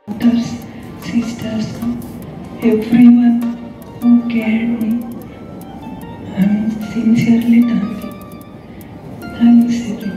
doctors, sisters, everyone who cared me. I'm sincerely thankful. Thanks everyone.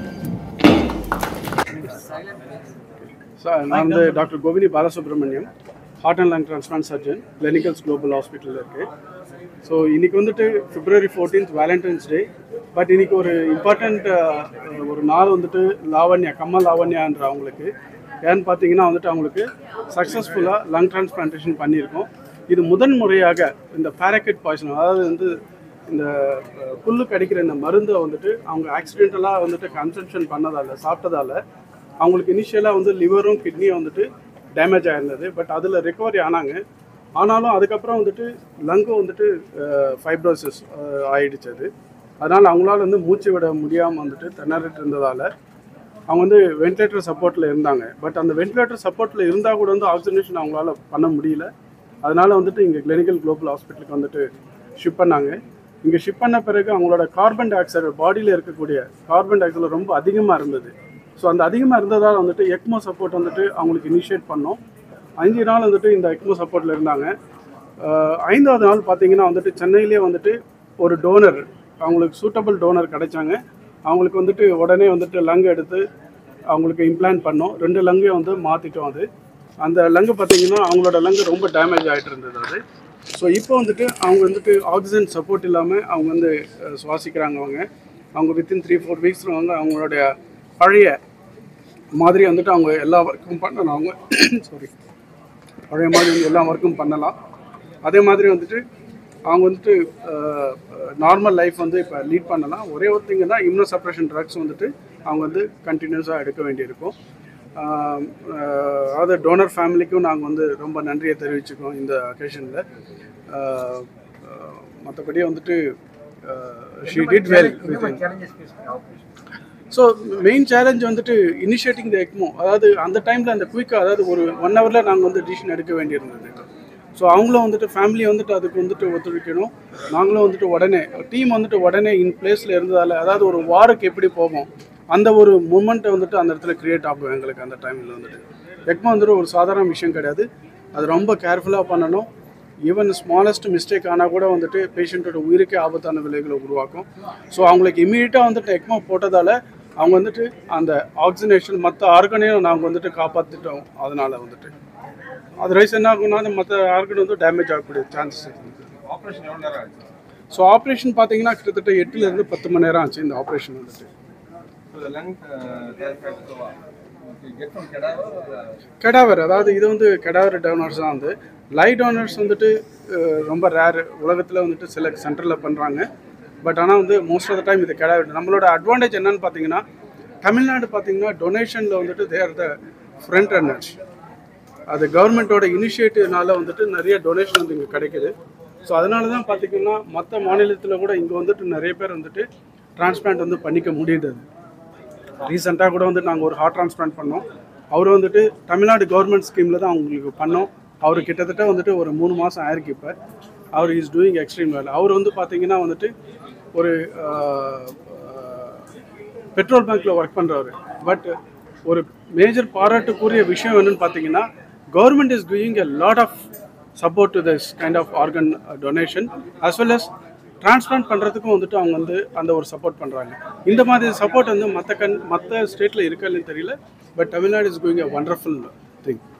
Sir நான் வந்து doctor Govini Balasubramaniam heart and lung transplant surgeon Gleneagles Global ஹாஸ்பிட்டலில் இருக்குது so இன்னைக்கு வந்துட்டு February fourteenth Valentine's day but இன்னைக்கு ஒரு important ஒரு நாள் வந்துட்டு லாவண்யா கம்மா லாவண்யான்ற அவங்களுக்கு ஏன்னு பார்த்தீங்கன்னா வந்துட்டு அவங்களுக்கு சக்ஸஸ்ஃபுல்லாக லங் டிரான்ஸ்பிளான்டேஷன் பண்ணியிருக்கோம் இது முதன் முறையாக இந்த பேரக்கெட் பாய்சன் அதாவது வந்து இந்த அஹ், புல்லு கடிக்கிற இந்த மருந்தை வந்துட்டு அவங்க ஆக்சிடென்டலாக வந்துட்டு கன்சம்ஷன் பண்ணதால சாப்பிட்டதால அவங்களுக்கு இனிஷியலாக வந்து லிவரும் கிட்னியும் வந்துட்டு டேமேஜ் ஆயிருந்தது பட் அதில் ரெக்கவரி ஆனாங்க ஆனாலும் அதுக்கப்புறம் வந்துட்டு லங்கும் வந்துட்டு ஃபைப்ரோசிஸ் ஆயிடுச்சு அது அதனால் அவங்களால வந்து மூச்சு விட முடியாமல் வந்துட்டு திணறிட்டு இருந்ததால் அவங்க வந்து வென்டிலேட்டர் சப்போர்ட்டில் இருந்தாங்க பட் அந்த வென்டிலேட்டர் சப்போர்ட்டில் இருந்தால் கூட வந்து ஆக்சிஜனேஷன் அவங்களால பண்ண முடியல அதனால வந்துட்டு இங்கே கிளினிக்கல் குளோபல் ஹாஸ்பிட்டலுக்கு வந்துட்டு ஷிப் பண்ணாங்க இங்கே ஷிப் பண்ண பிறகு அவங்களோட கார்பன் டை ஆக்சைடு பாடியில் இருக்கக்கூடிய கார்பன் டை ஆக்சைடு ரொம்ப அதிகமாக இருந்தது ஸோ அந்த அதிகமாக இருந்ததால் வந்துட்டு எக்மோ சப்போர்ட் வந்துட்டு அவங்களுக்கு இனிஷியேட் பண்ணோம் அஞ்சு நாள் வந்துட்டு இந்த எக்மோ சப்போர்ட்டில் இருந்தாங்க ஆஹ் ஐந்தாவது நாள் பார்த்தீங்கன்னா வந்துட்டு சென்னையிலே வந்துட்டு ஒரு டோனர் அவங்களுக்கு சூட்டபிள் டோனர் கிடைச்சாங்க அவங்களுக்கு வந்துட்டு உடனே வந்துட்டு லங் எடுத்து அவங்களுக்கு இம்ப்ளான்ட் பண்ணோம் ரெண்டு லங்கையும் வந்து மாற்றிட்டோம் அது அந்த லங்கு பார்த்தீங்கன்னா அவங்களோட லங்கு ரொம்ப டேமேஜ் ஆகிட்டு இருந்தது அது ஸோ இப்போ வந்துட்டு அவங்க வந்துட்டு ஆக்சிஜன் சப்போர்ட் இல்லாமல் அவங்க வந்து அஹ், சுவாசிக்கிறாங்க அவங்க அவங்க வித்தின் த்ரீ ஃபோர் வீக்ஸ் வந்து அவங்களுடைய பழைய மாதிரி வந்துட்டு அவங்க எல்லா ஒர்க்கும் பண்ணலாம் அவங்க சாரி பழைய மாதிரி வந்து எல்லா ஒர்க்கும் பண்ணலாம் அதே மாதிரி வந்துட்டு அவங்க வந்துட்டு நார்மல் லைஃப் வந்து இப்போ லீட் பண்ணலாம் ஒரே ஒரு திங்க தான் இம்யூனோ சப்ரேஷன் ட்ரக்ஸ் வந்துட்டு அவங்க வந்து கண்டினியூஸாக எடுக்க வேண்டியிருக்கும் ஆஹ் ஆஹ் அதாவது டோனர் ஃபேமிலிக்கும் நாங்கள் வந்து ரொம்ப நன்றியை தெரிவிச்சுக்கோம் இந்த அக்கேஷனில் மற்றபடி வந்துட்டு she did well so main challenge வந்துட்டு இனிஷியேட்டிங் த எக்மோ அதாவது அந்த டைமில் அந்த குயிக்காக அதாவது ஒரு ஒன் ஹவரில் நாங்கள் வந்து டிசிஷன் எடுக்க வேண்டியிருந்தது ஸோ அவங்களும் வந்துட்டு ஃபேமிலி வந்துட்டு அதுக்கு வந்துட்டு ஒத்துழைக்கணும் நாங்களும் வந்துட்டு உடனே டீம் வந்துட்டு உடனே இன் பிளேஸில் இருந்ததால் அதாவது ஒரு வாருக்கு எப்படி போகும் அந்த ஒரு மூமெண்ட்டை வந்துட்டு அந்த இடத்துல கிரியேட் ஆகும் எங்களுக்கு அந்த டைமில் வந்துட்டு எக்மோ வந்துட்டு ஒரு சாதாரண விஷயம் கிடையாது அது ரொம்ப கேர்ஃபுல்லாக பண்ணணும் ஈவன் ஸ்மாலஸ்ட் மிஸ்டேக் ஆனால் கூட வந்துட்டு பேஷண்ட்டோட உயிருக்கே ஆபத்தான விளைவுகளை உருவாக்கும் ஸோ அவங்களுக்கு இமீடியட்டாக வந்துட்டு எக்மோ போட்டதால் அவங்க வந்துட்டு அந்த ஆக்சிஜனேஷன் மற்ற ஆர்கனையும் நாங்கள் வந்துட்டு காப்பாற்றிட்டோம் அதனால் வந்துட்டு அதர்வைஸ் என்ன ஆகும்னா அந்த மற்ற ஆர்கன் வந்து டேமேஜ் ஆகக்கூடிய சான்சஸ் இருக்குது ஆப்ரேஷன் எவ்வளோ நேரம் ஆச்சு ஸோ ஆப்ரேஷன் பார்த்தீங்கன்னா கிட்டத்தட்ட எட்டுலேருந்து பத்து மணி நேரம் ஆச்சு இந்த ஆப்ரேஷன் வந்துட்டு So the lung uh, transplant, so uh, you get from cadaver or uh, cadaver அதாவது இது வந்து கெடாவர் டோனர்ஸ் தான் வந்து லை டோனர்ஸ் வந்துட்டு அஹ், ரொம்ப ரேர் உலகத்தில் வந்துட்டு சில சென்டரில் பண்ணுறாங்க பட் ஆனால் வந்து மோஸ்ட் ஆஃப் த டைம் இது கெடாவர் நம்மளோட அட்வான்டேஜ் என்னன்னு பார்த்தீங்கன்னா தமிழ்நாடு பார்த்தீங்கன்னா டொனேஷனில் வந்துட்டு தேர் த ஃப்ரண்ட் ரன்னர்ஸ் அது கவர்மெண்ட்டோட இனிஷியேட்டிவ்னால வந்துட்டு நிறைய டொனேஷன் வந்து இங்கே கிடைக்குது ஸோ அதனால தான் பார்த்தீங்கன்னா மற்ற மாநிலத்தில் கூட இங்கே வந்துட்டு நிறைய பேர் வந்துட்டு டிரான்ஸ்பிளான்ட் வந்து பண்ணிக்க முடியுது ரீசெண்டாக கூட வந்து நாங்கள் ஒரு ஹார்ட் டிரான்ஸ்பிளான்ட் பண்ணோம் அவர் வந்துட்டு தமிழ்நாடு கவர்மெண்ட் ஸ்கீமில் தான் அவங்களுக்கு பண்ணோம் அவர் கிட்டத்தட்ட வந்துட்டு ஒரு மூணு மாதம் ஆயிருக்கு இப்போ அவர் இஸ் டூயிங் எக்ஸ்ட்ரீம் வேல் அவர் வந்து பார்த்தீங்கன்னா வந்துட்டு ஒரு பெட்ரோல் பங்க்கில் ஒர்க் பண்ணுறவர் பட் ஒரு மேஜர் பாராட்டுக்குரிய விஷயம் என்னன்னு பார்த்தீங்கன்னா government is doing a lot of support to this kind of organ donation as well as transplant பண்ணுறதுக்கும் வந்துட்டு அவங்க வந்து அந்த ஒரு சப்போர்ட் பண்ணுறாங்க இந்த மாதிரி சப்போர்ட் வந்து மற்ற கண் மற்ற ஸ்டேட்டில் இருக்கா இல்லைன்னு தெரியல but Tamil Nadu is going a wonderful thing